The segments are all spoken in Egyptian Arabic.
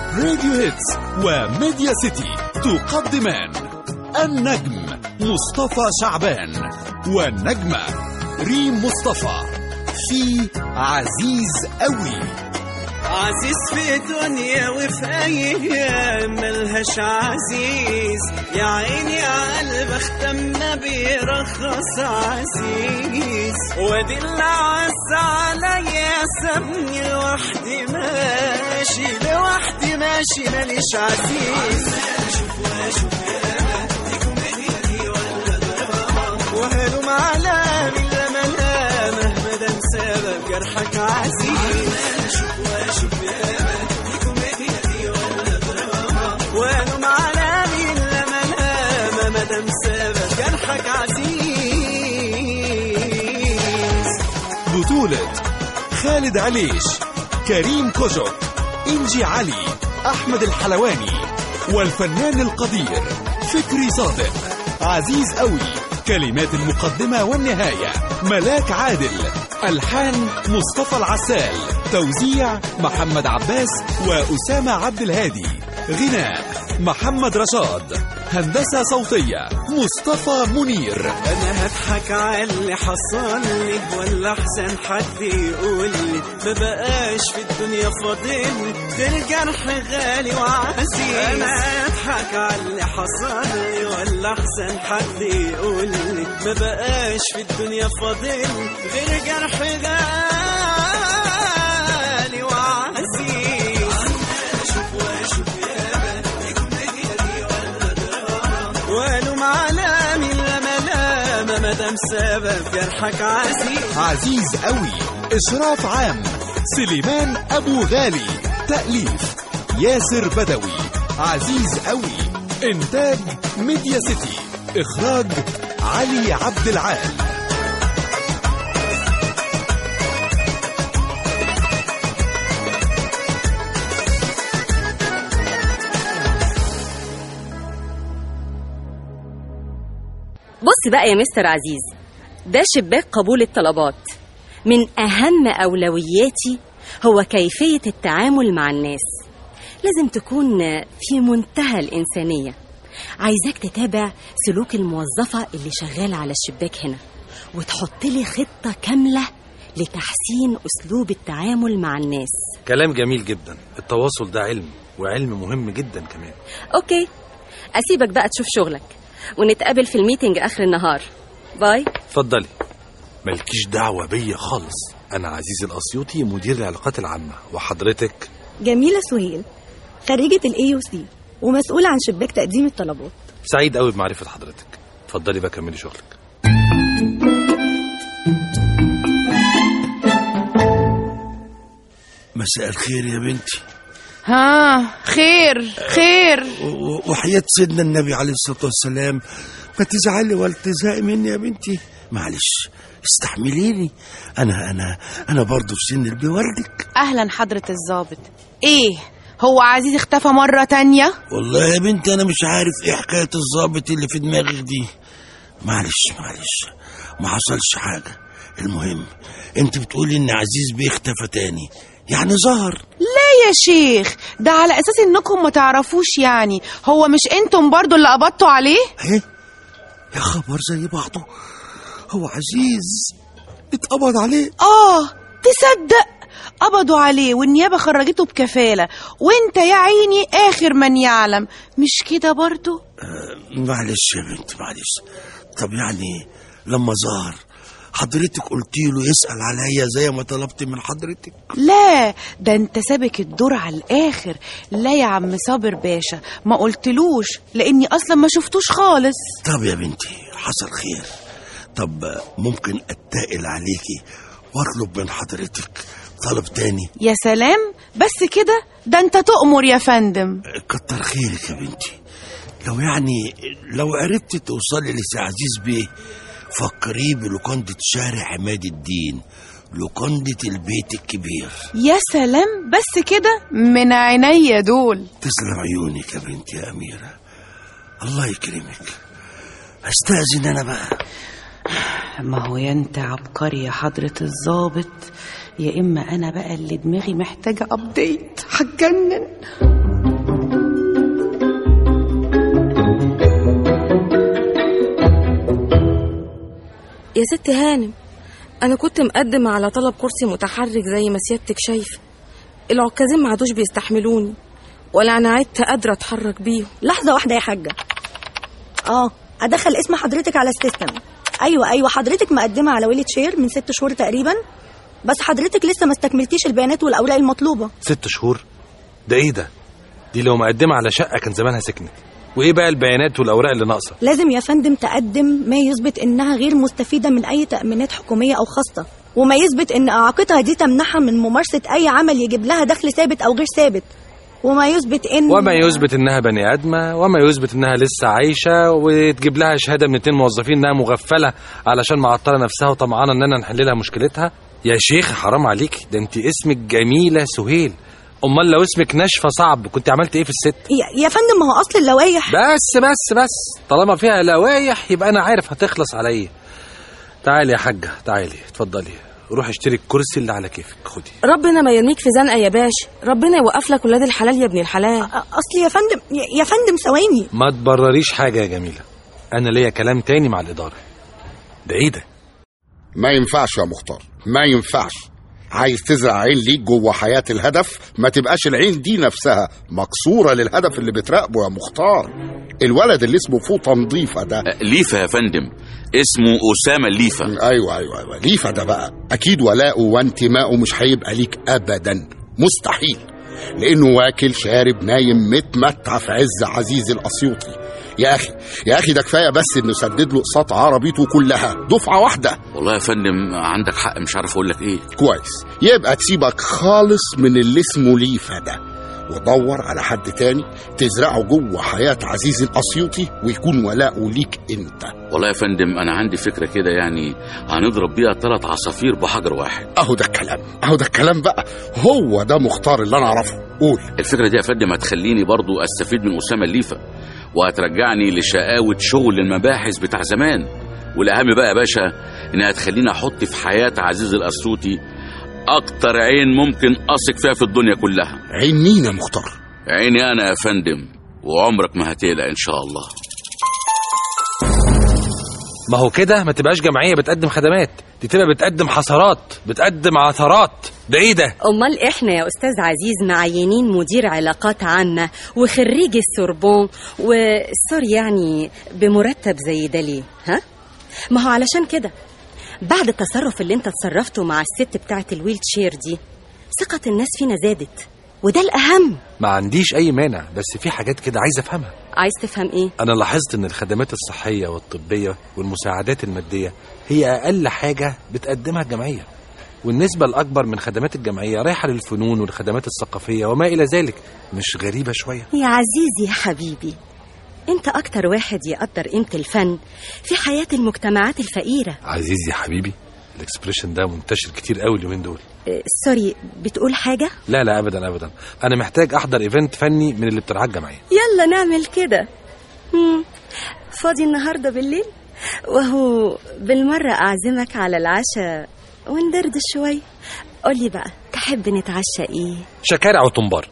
راديو هيتس وميديا سيتي تقدمان النجم مصطفى شعبان والنجمة ريم مصطفى في عزيز قوي عزيز في دنيا وفي ايام ملهاش عزيز يا عيني يا قلب اختمنا بيرخص عزيز وادي اللي عز عليا سابني لوحدي ماشي لوحدي ماشي ماليش عزيز وهلم على من لما لا مهما دام سبب جرحك عزيز وهلم على من لما لا مهما دام سبب جرحك عزيز بطولة خالد عليش كريم كوجك إنجي علي أحمد الحلواني والفنان القدير فكري صادق عزيز قوي كلمات المقدمة والنهاية ملاك عادل ألحان مصطفى العسال توزيع محمد عباس وأسامة عبد الهادي غناء محمد رشاد هندسة صوتية مصطفى منير انا هضحك على اللي حصل لي ولا احسن حد يقول لي ما بقاش في الدنيا فاضل غير جرح غالي وعزيز انا هضحك على اللي حصل لي ولا احسن حد يقول لي ما بقاش في الدنيا فاضل غير جرح غالي وعزيز والوم على من لما لما مدام سبب جرحك عزيز عزيز قوي إشراف عام سليمان أبو غالي تأليف ياسر بدوي عزيز قوي إنتاج ميديا سيتي إخراج علي عبد العال بص بقى يا مستر عزيز ده شباك قبول الطلبات من أهم أولوياتي هو كيفية التعامل مع الناس لازم تكون في منتهى الإنسانية عايزاك تتابع سلوك الموظفة اللي شغالة على الشباك هنا وتحط لي خطة كاملة لتحسين أسلوب التعامل مع الناس كلام جميل جدا التواصل ده علم وعلم مهم جدا كمان أوكي أسيبك بقى تشوف شغلك ونتقابل في الميتنج آخر النهار باي اتفضلي مالكيش دعوة بيا خالص أنا عزيز الأسيوطي مدير العلاقات العامة وحضرتك جميلة سهيل خريجة الاي يو سي ومسؤولة عن شباك تقديم الطلبات سعيد قوي بمعرفة حضرتك اتفضلي بقى كملي شغلك مساء الخير يا بنتي ها خير خير و- وحياة سيدنا النبي عليه الصلاة والسلام ما تزعلي ولا تزهقي مني يا بنتي معلش استحمليني انا انا انا برضه في سن اللي بوالدك اهلا حضرة الضابط ايه هو عزيز اختفى مرة تانية والله يا بنتي انا مش عارف ايه حكاية الظابط اللي في دماغك دي معلش معلش ما حصلش حاجة المهم انت بتقولي ان عزيز بيه اختفى تاني يعني ظهر لا يا شيخ ده على اساس انكم ما تعرفوش يعني هو مش انتم برضو اللي قبضتوا عليه ايه يا خبر زي بعضه هو عزيز اتقبض عليه اه تصدق قبضوا عليه والنيابة خرجته بكفالة وانت يا عيني اخر من يعلم مش كده برضو معلش يا بنت معلش طب يعني لما ظهر حضرتك قلت له يسأل عليا زي ما طلبت من حضرتك لا ده انت سابك الدور على الاخر لا يا عم صابر باشا ما قلتلوش لاني اصلا ما شفتوش خالص طب يا بنتي حصل خير طب ممكن اتقل عليكي واطلب من حضرتك طلب تاني يا سلام بس كده ده انت تؤمر يا فندم كتر خيرك يا بنتي لو يعني لو عرفت توصلي لسي عزيز بيه فكريه بلوكندة شارع عماد الدين لوكندة البيت الكبير يا سلام بس كده من عينيا دول تسلم عيونك يا بنتي يا أميرة الله يكرمك استأذن أنا بقى ما هو يا انت عبقري يا حضرة الضابط يا اما انا بقى اللي دماغي محتاجة ابديت هتجنن يا ست هانم انا كنت مقدم على طلب كرسي متحرك زي ما سيادتك شايفه العكازين ما عادوش بيستحملوني ولا انا عدت قادره اتحرك بيهم لحظة واحدة يا حاجة اه ادخل اسم حضرتك على السيستم ايوه ايوه حضرتك مقدمة على ويلت شير من ست شهور تقريبا بس حضرتك لسه ما استكملتيش البيانات والاوراق المطلوبة ست شهور ده ايه ده دي لو مقدمه على شقه كان زمانها سكنت وايه بقى البيانات والاوراق اللي ناقصه لازم يا فندم تقدم ما يثبت انها غير مستفيدة من اي تأمينات حكومية او خاصة وما يثبت ان اعاقتها دي تمنعها من ممارسة اي عمل يجيب لها دخل ثابت او غير ثابت وما يثبت ان وما يثبت انها بني ادمه وما يثبت انها لسه عايشه وتجيب لها شهاده من اتنين موظفين انها مغفله علشان معطله نفسها وطمعانه اننا نحل لها مشكلتها يا شيخ حرام عليك ده انت اسمك جميله سهيل امال لو اسمك ناشفه صعب كنت عملت ايه في الست يا- يا فندم ما هو اصل اللوائح بس بس بس طالما فيها لوايح يبقى انا عارف هتخلص على ايه تعالي يا حاجه تعالي اتفضلي روح اشتري الكرسي اللي على كيفك خدي ربنا ما يرميك في زنقه يا باشا ربنا يوقف لك ولاد الحلال يا ابن الحلال أ- اصل يا فندم يا- يا فندم ثواني ما تبرريش حاجه يا جميله انا ليا كلام تاني مع الاداره ده ايه ده ما ينفعش يا مختار ما ينفعش عايز تزرع عين ليك جوه حياة الهدف ما تبقاش العين دي نفسها مكسورة للهدف اللي بتراقبه يا مختار الولد اللي اسمه فوطة نظيفة ده ليفا يا فندم اسمه أسامة ليفا ايوه ايوه ايوه ليفا ده بقى اكيد ولاؤه وانتمائه مش هيبقى ليك ابدا مستحيل لانه واكل شارب نايم متمتع في عز عزيز الاسيوطي يا اخي يا اخي ده كفايه بس انه سدد له اقساط عربيته كلها دفعه واحده والله يا فندم عندك حق مش عارف أقول لك إيه كويس يبقى تسيبك خالص من اللي اسمه ليفا ده ودور على حد تاني تزرعه جوه حياة عزيز الأسيوطي ويكون ولاؤه ليك أنت والله يا فندم أنا عندي فكرة كده يعني هنضرب بيها ثلاث عصافير بحجر واحد أهو ده الكلام أهو ده الكلام بقى هو ده مختار اللي أنا أعرفه قول الفكرة دي يا فندم هتخليني برضو أستفيد من أسامة الليفا وهترجعني لشقاوة شغل المباحث بتاع زمان والأهم بقى يا باشا إنها هتخليني أحط في حياة عزيز الأسيوطي أكتر عين ممكن أثق فيها في الدنيا كلها عين مين يا مختار عيني أنا يا فندم وعمرك ما هتقلق إن شاء الله ما هو كده ما تبقاش جمعيه بتقدم خدمات دي تبقى بتقدم حسرات بتقدم عثرات ده ايه ده امال احنا يا استاذ عزيز معينين مدير علاقات عامه وخريج السوربون وسوري يعني بمرتب زي ده ليه ها ما هو علشان كده بعد التصرف اللي انت تصرفته مع الست بتاعه الويل شير دي ثقه الناس فينا زادت وده الاهم ما عنديش اي مانع بس في حاجات كده عايز افهمها عايز تفهم ايه انا لاحظت ان الخدمات الصحيه والطبيه والمساعدات الماديه هي اقل حاجه بتقدمها الجمعيه والنسبه الاكبر من خدمات الجمعيه رايحه للفنون والخدمات الثقافيه وما الى ذلك مش غريبه شويه يا عزيزي يا حبيبي انت اكتر واحد يقدر قيمه الفن في حياه المجتمعات الفقيره عزيزي حبيبي الاكسبريشن ده منتشر كتير قوي اليومين دول اه، سوري بتقول حاجه لا لا ابدا ابدا انا محتاج احضر ايفنت فني من اللي بترعاه الجمعيه يلا نعمل كده مم. فاضي النهارده بالليل وهو بالمره اعزمك على العشاء وندردش شويه قولي بقى تحب نتعشى ايه شكارع وطنبار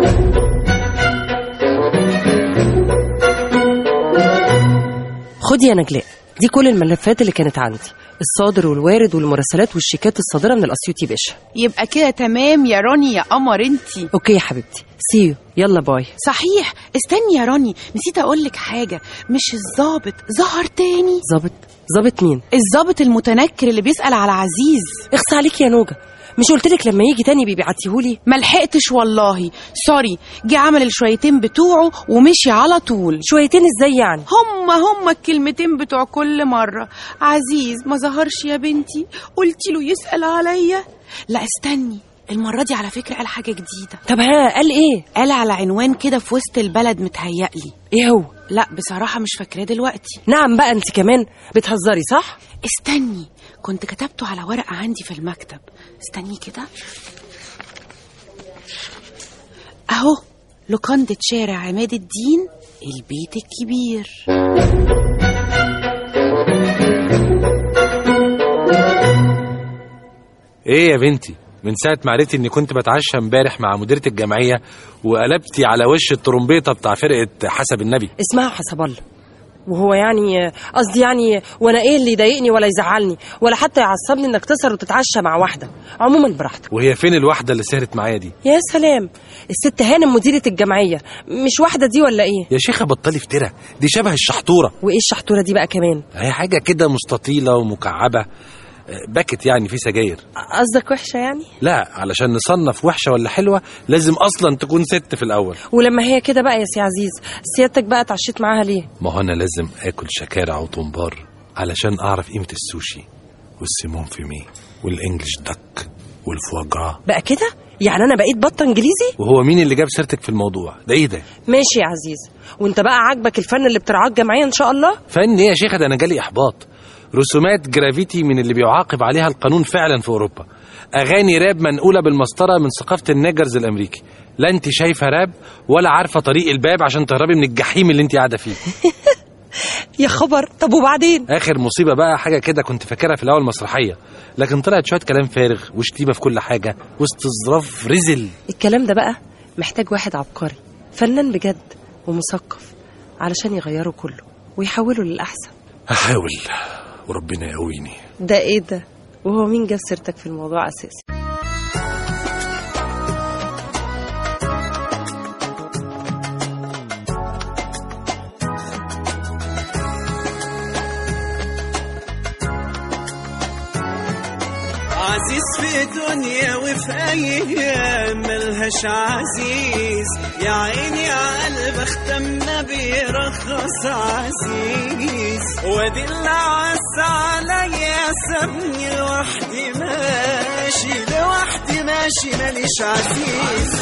خدي يا نجلاء دي كل الملفات اللي كانت عندي الصادر والوارد والمراسلات والشيكات الصادره من الاسيوطي باشا يبقى كده تمام يا راني يا قمر انتي اوكي يا حبيبتي سيو يلا باي صحيح استني يا راني نسيت اقول لك حاجه مش الظابط ظهر تاني ظابط ظابط مين الظابط المتنكر اللي بيسال على عزيز اخس عليك يا نوجه مش قلت لك لما يجي تاني بيبعتيهولي ما لحقتش والله سوري جه عمل الشويتين بتوعه ومشي على طول شويتين ازاي يعني هم هم الكلمتين بتوع كل مرة عزيز ما ظهرش يا بنتي قلتي له يسأل عليا لا استني المرة دي على فكرة قال حاجة جديدة طب ها قال ايه قال على عنوان كده في وسط البلد متهيألي ايه هو لا بصراحة مش فاكراه دلوقتي نعم بقى انت كمان بتهزري صح استني كنت كتبته على ورقة عندي في المكتب استني كده اهو لوكاندة شارع عماد الدين البيت الكبير ايه يا بنتي من ساعة ما عرفتي اني كنت بتعشى امبارح مع مديرة الجمعية وقلبتي على وش الترومبيطة بتاع فرقة حسب النبي اسمها حسب الله وهو يعني قصدي يعني وانا ايه اللي يضايقني ولا يزعلني ولا حتى يعصبني انك تسهر وتتعشى مع واحده عموما براحتك وهي فين الواحده اللي سهرت معايا دي يا سلام الست هانم مديره الجمعيه مش واحده دي ولا ايه يا شيخه بطلي افترا دي شبه الشحطوره وايه الشحطوره دي بقى كمان هي حاجه كده مستطيله ومكعبه آه، باكت يعني في سجاير قصدك وحشه يعني لا علشان نصنف وحشه ولا حلوه لازم اصلا تكون ست في الاول ولما هي كده بقى يا سي عزيز سيادتك بقى اتعشيت معاها ليه ما هو انا لازم اكل شكارع وطنبار علشان اعرف قيمه السوشي والسيمون فيمي والانجليش دك والفواجرا بقى كده يعني انا بقيت بطه انجليزي وهو مين اللي جاب سيرتك في الموضوع ده ايه ده ماشي يا عزيز وانت بقى عاجبك الفن اللي بترعاه الجمعيه ان شاء الله فن ايه يا شيخه ده انا جالي احباط رسومات جرافيتي من اللي بيعاقب عليها القانون فعلا في اوروبا اغاني راب منقوله بالمسطره من ثقافه النيجرز الامريكي لا انت شايفه راب ولا عارفه طريق الباب عشان تهربي من الجحيم اللي انت قاعده فيه يا خبر طب وبعدين اخر مصيبه بقى حاجه كده كنت فاكرها في الاول مسرحيه لكن طلعت شويه كلام فارغ وشتيمه في كل حاجه واستظراف رزل الكلام ده بقى محتاج واحد عبقري فنان بجد ومثقف علشان يغيره كله ويحوله للأحسن هحاول وربنا يقويني ده ايه ده وهو مين جاب سيرتك في الموضوع أساسي عزيز في دنيا وفي ايام ملهاش عزيز يا عيني يا قلب اختمنا بيرخص عزيز وادي اللي عز عليا سابني لوحدي ماشي لوحدي ماشي ماليش عزيز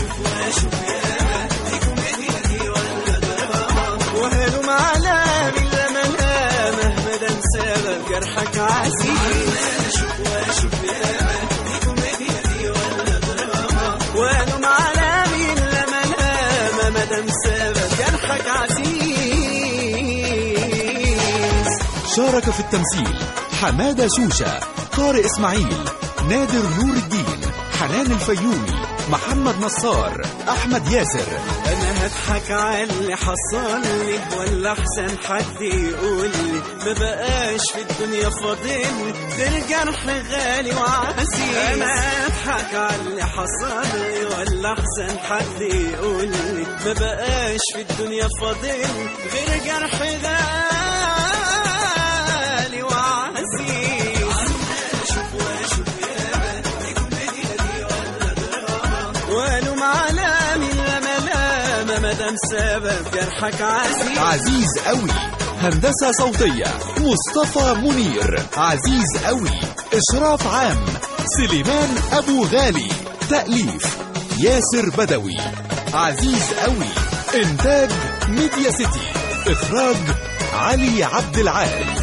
وهلم على من لما لا مهما دام سبب جرحك عزيز وهلم على من لما لا مدام سبب جرحك عزيز شارك في التمثيل حمادة شوشة طارق إسماعيل نادر نور الدين حنان الفيومي محمد نصار أحمد ياسر انا هضحك على اللي حصل لي ولا احسن حد يقول لي ما بقاش في الدنيا فاضل غير جرح غالي وعزيز انا هضحك على اللي حصل لي ولا احسن حد يقول لي ما بقاش في الدنيا فاضل غير جرح غالي وعزيز والوم على من لما لما مدام سبب جرحك عزيز عزيز قوي هندسة صوتية مصطفى منير عزيز قوي إشراف عام سليمان أبو غالي تأليف ياسر بدوي عزيز قوي إنتاج ميديا سيتي إخراج علي عبد العال